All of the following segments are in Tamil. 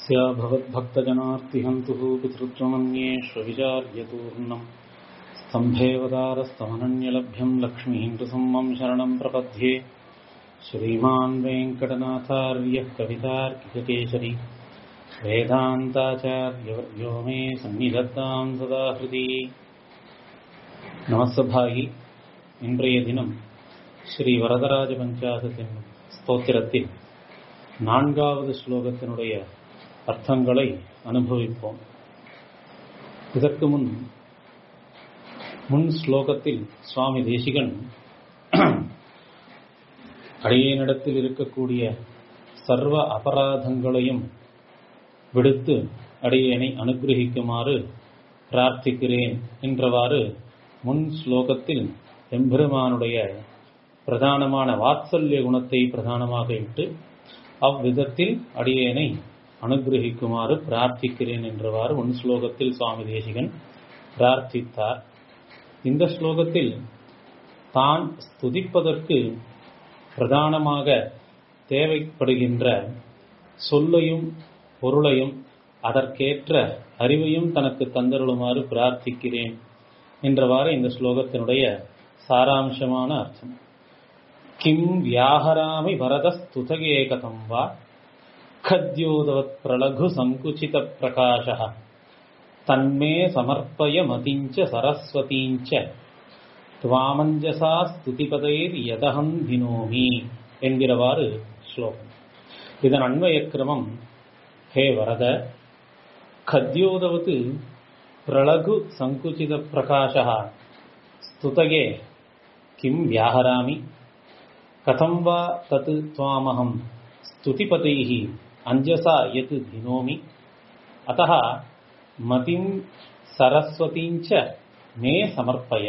स्य भवद्भक्तजनार्तिहन्तुः पितृत्वमन्येष्वविचार्यतूर्णम् स्तम्भेवतारस्तमनन्यलभ्यम् लक्ष्मीः नृसम्मम् शरणम् प्रपद्ये श्रीमान् वेङ्कटनाथार्यः कवितार्किककेसरी वेदान्ताचार्यवर्यो मे सन्निधत्ताम् सदा हृदि நமசபாகி இன்றைய தினம் ஸ்ரீ வரதராஜ பஞ்சாசத்தின் ஸ்தோத்திரத்தில் நான்காவது ஸ்லோகத்தினுடைய அர்த்தங்களை அனுபவிப்போம் இதற்கு முன் முன் ஸ்லோகத்தில் சுவாமி தேசிகன் அடியேனிடத்தில் இருக்கக்கூடிய சர்வ அபராதங்களையும் விடுத்து அடியேனை அனுகிரகிக்குமாறு பிரார்த்திக்கிறேன் என்றவாறு முன் ஸ்லோகத்தில் எம்பெருமானுடைய பிரதானமான வாத்சல்ய குணத்தை பிரதானமாக இட்டு அவ்விதத்தில் அடியேனை அனுகிரகிக்குமாறு பிரார்த்திக்கிறேன் என்றவாறு முன் ஸ்லோகத்தில் சுவாமி தேசிகன் பிரார்த்தித்தார் இந்த ஸ்லோகத்தில் தான் ஸ்துதிப்பதற்கு பிரதானமாக தேவைப்படுகின்ற சொல்லையும் பொருளையும் அதற்கேற்ற அறிவையும் தனக்கு தந்தருளுமாறு பிரார்த்திக்கிறேன் என்றவாறு இந்த ஸ்லோகத்தினுடைய சாராம்சமான அர்த்தம் கிம் வியாஹராமி வரதஸ்துதகே கதம் வா खद्योदवत् प्रलघु सङ्कुचित प्रकाशः तन्मे समर्पय मतिञ्च सरस्वतीञ्च त्वामञ्जसा स्तुतिपदैर्यदहम् धिनोमि என்கிறவாறு ஸ்லோகம் இதன் அன்வய கிரமம் ஹே வரத खद्योदवत् प्रलघु सङ्कुचित प्रकाशः स्तुतगे किं व्याहरामि कथं वा तत् त्वामहं स्तुतिपतैः अञ्जसा यत् धिनोमि अतः मतिं சரஸ்வதிஞ்ச மே சமர்ப்பய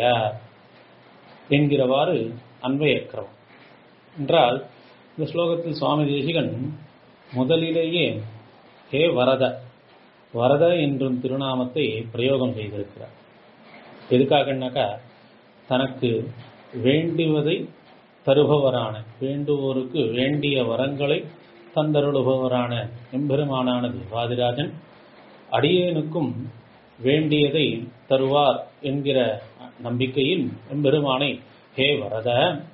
என்கிறவாறு அன்வயக்கிரமம் என்றால் இந்த ஸ்லோகத்தில் சுவாமி தேசிகன் முதலிலேயே ஹே வரத வரத என்றும் திருநாமத்தை பிரயோகம் செய்திருக்கிறார் எதுக்காகனாக்கா தனக்கு வேண்டுவதை தருபவரான வேண்டுவோருக்கு வேண்டிய வரங்களை தந்தருளுபவரான எம்பெருமானான தேவாதிராஜன் அடியேனுக்கும் வேண்டியதை தருவார் என்கிற நம்பிக்கையில் எம்பெருமானை ஹே வரத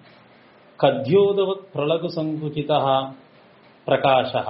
கத்யோதவத் பிரலகு சங்குச்சிதா பிரகாஷா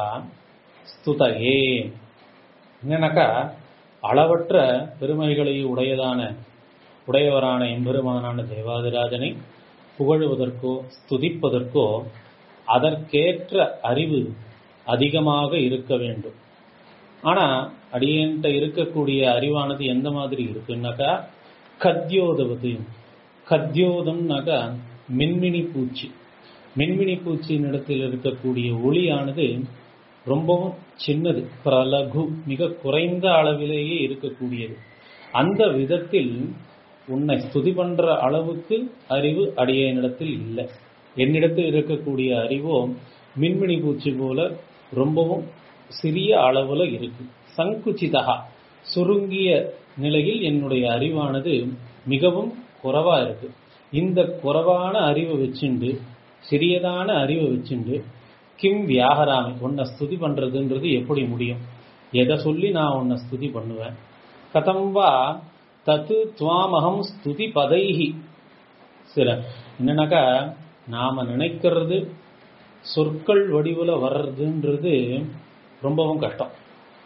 ஸ்துதகே என்னன்னாக்கா அளவற்ற பெருமைகளை உடையதான உடையவரான எம்பெருமானான தேவாதிராஜனை புகழுவதற்கோ ஸ்துதிப்பதற்கோ அதற்கேற்ற அறிவு அதிகமாக இருக்க வேண்டும் ஆனா அடியேன்ட்ட இருக்கக்கூடிய அறிவானது எந்த மாதிரி இருக்குன்னாக்கா கத்யோதவது கத்யோதம்னாக்கா மின்மினி பூச்சி மின்மினி பூச்சியின் இடத்தில் இருக்கக்கூடிய ஒளியானது ரொம்பவும் சின்னது பிரலகு மிக குறைந்த அளவிலேயே இருக்கக்கூடியது அந்த விதத்தில் உன்னை ஸ்துதி பண்ற அளவுக்கு அறிவு அடியனிடத்தில் இல்லை என்னிடத்தில் இருக்கக்கூடிய அறிவோ மின்மினி பூச்சி போல ரொம்பவும் சிறிய அளவுல இருக்கு சங்குச்சிதா சுருங்கிய நிலையில் என்னுடைய அறிவானது மிகவும் குறைவா இருக்கு இந்த குறைவான அறிவை வச்சுண்டு சிறியதான அறிவை வச்சுண்டு கிம் வியாகராமி உன்னை ஸ்துதி பண்றதுன்றது எப்படி முடியும் எதை சொல்லி நான் உன்னை ஸ்துதி பண்ணுவேன் கதம்பா தத்து துவாமகம் ஸ்துதி பதைஹி சில என்னன்னாக்கா நாம நினைக்கிறது சொற்கள் வடிவுல வர்றதுன்றது ரொம்பவும் கஷ்டம்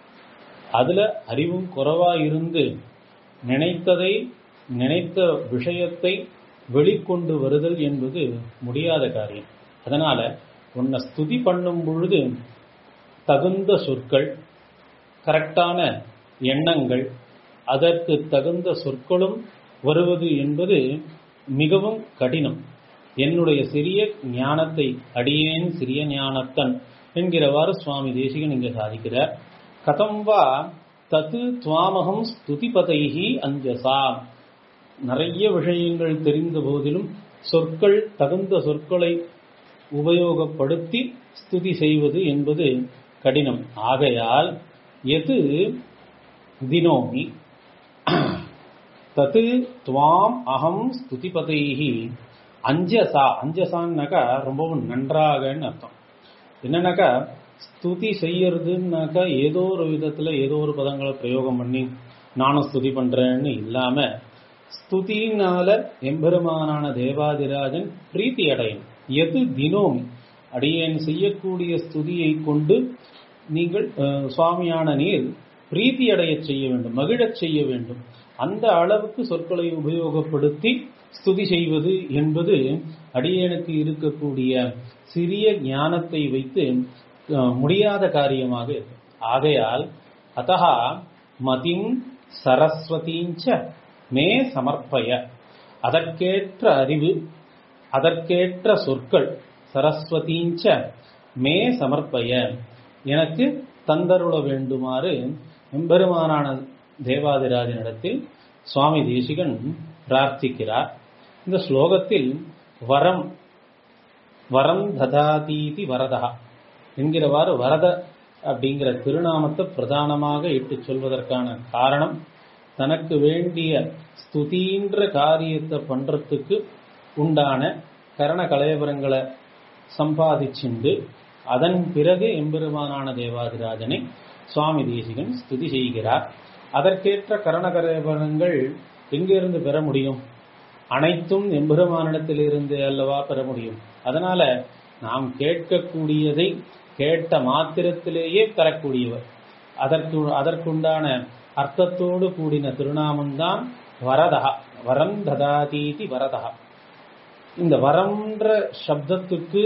அதுல அறிவும் குறைவா இருந்து நினைத்ததை நினைத்த விஷயத்தை வெளிக்கொண்டு வருதல் என்பது முடியாத காரியம் அதனால உன்னை ஸ்துதி பண்ணும் பொழுது தகுந்த சொற்கள் கரெக்டான எண்ணங்கள் அதற்கு தகுந்த சொற்களும் வருவது என்பது மிகவும் கடினம் என்னுடைய சிறிய ஞானத்தை அடியேன் சிறிய ஞானத்தன் என்கிறவாறு சுவாமி தேசிகன் இங்கே சாதிக்கிறார் கதம் வா தத்து துவாமகம் ஸ்துதிபதைகி அஞ்சசா நிறைய விஷயங்கள் தெரிந்த போதிலும் சொற்கள் தகுந்த சொற்களை உபயோகப்படுத்தி ஸ்துதி செய்வது என்பது கடினம் ஆகையால் எது தினோமி தத்து துவாம் அகம் ஸ்துதிபதைகி அஞ்சசா அஞ்சசான்னாக்கா ரொம்பவும் நன்றாகன்னு அர்த்தம் என்னன்னாக்கா ஸ்துதி செய்யறதுன்னாக்கா ஏதோ ஒரு விதத்துல ஏதோ ஒரு பதங்களை பிரயோகம் பண்ணி நானும் ஸ்துதி பண்றேன்னு இல்லாம ஸ்துதியினால எம்பெருமானான தேவாதிராஜன் பிரீத்தி அடையும் எது தினோம் அடியேன் செய்யக்கூடிய ஸ்துதியை கொண்டு நீங்கள் அஹ், சுவாமியான நீர் பிரீத்தி அடைய செய்ய வேண்டும் மகிழச் செய்ய வேண்டும் அந்த அளவுக்கு சொற்களை உபயோகப்படுத்தி ஸ்துதி செய்வது என்பது அடியேனுக்கு இருக்கக்கூடிய சிறிய ஞானத்தை வைத்து அஹ், முடியாத காரியமாக இருக்கு ஆகையால் அத்தகா மதிம் சரஸ்வதீஞ்ச மே சமர்ப்பய அதற்கேற்ற அறிவு அதற்கேற்ற சொற்கள் சரஸ்வதீஞ்ச மே சமர்ப்பய எனக்கு தந்தருள வேண்டுமாறு எம்பெருமானான தேவாதிராஜனிடத்தில் சுவாமி தேசிகன் பிரார்த்திக்கிறார் இந்த ஸ்லோகத்தில் வரம் வரம் ததாதீதி வரதா என்கிறவாறு வரத அப்படிங்கிற திருநாமத்தை பிரதானமாக இட்டு சொல்வதற்கான காரணம் தனக்கு வேண்டிய ஸ்துதின்ற காரியத்தை பண்றதுக்கு உண்டான கரண கலையபரங்களை சம்பாதிச்சுண்டு அதன் பிறகு எம்பெருமானான தேவாதிராஜனை சுவாமி தேசிகன் ஸ்துதி செய்கிறார் அதற்கேற்ற கரணகரேபரங்கள் எங்கிருந்து பெற முடியும் அனைத்தும் எம்பெருமானிடத்திலிருந்து அல்லவா பெற முடியும் அதனால நாம் கேட்கக்கூடியதை கேட்ட மாத்திரத்திலேயே பெறக்கூடியவர் அதற்கு அதற்குண்டான அர்த்தத்தோடு கூடின திருநாமம்தான் வரதா வரம் ததாதீதி வரதா இந்த வரம்ன்ற சப்தத்துக்கு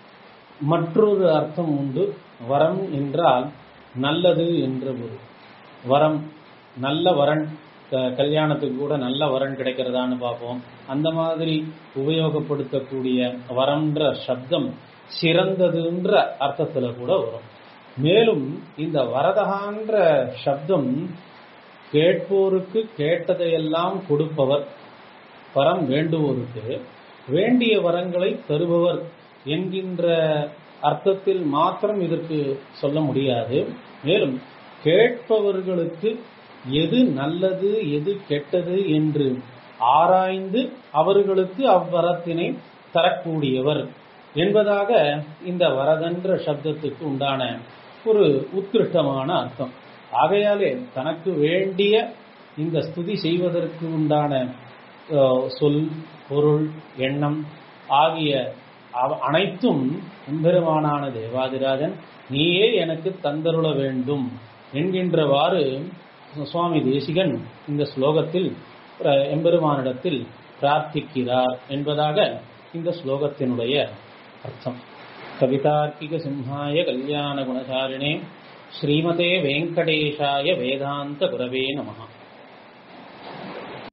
மற்றொரு அர்த்தம் உண்டு வரம் என்றால் நல்லது என்ற ஒரு வரம் நல்ல வரன் க- கல்யாணத்துக்கு கூட நல்ல வரன் கிடைக்கிறதான்னு பார்ப்போம் அந்த மாதிரி உபயோகப்படுத்தக்கூடிய வரம்ன்ற சப்தம் சிறந்ததுன்ற அர்த்தத்துல கூட வரும் மேலும் இந்த வரதகான்ற சப்தம் கேட்போருக்கு கேட்டதையெல்லாம் கொடுப்பவர் வரம் வேண்டுவோருக்கு வேண்டிய வரங்களை தருபவர் என்கின்ற அர்த்தத்தில் மாத்திரம் இதற்கு சொல்ல முடியாது மேலும் கேட்பவர்களுக்கு எது நல்லது எது கெட்டது என்று ஆராய்ந்து அவர்களுக்கு அவ்வரத்தினை தரக்கூடியவர் என்பதாக இந்த வரதன்ற சப்தத்துக்கு உண்டான ஒரு உத்கிருஷ்டமான அர்த்தம் ஆகையாலே தனக்கு வேண்டிய இந்த ஸ்துதி செய்வதற்கு உண்டான அஹ், சொல் பொருள் எண்ணம் ஆகிய அவ- அனைத்தும் எம்பெருமானான தேவாதிராஜன் நீயே எனக்கு தந்தருள வேண்டும் என்கின்றவாறு சுவாமி தேசிகன் இந்த ஸ்லோகத்தில் அஹ், எம்பெருமானிடத்தில் பிரார்த்திக்கிறார் என்பதாக இந்த ஸ்லோகத்தினுடைய அர்த்தம் கவிதார்க்கிக சிம்ஹாய கல்யாண குணசாரிணே ஸ்ரீமதே வெங்கடேஷாய வேதாந்த குரவே நமஹ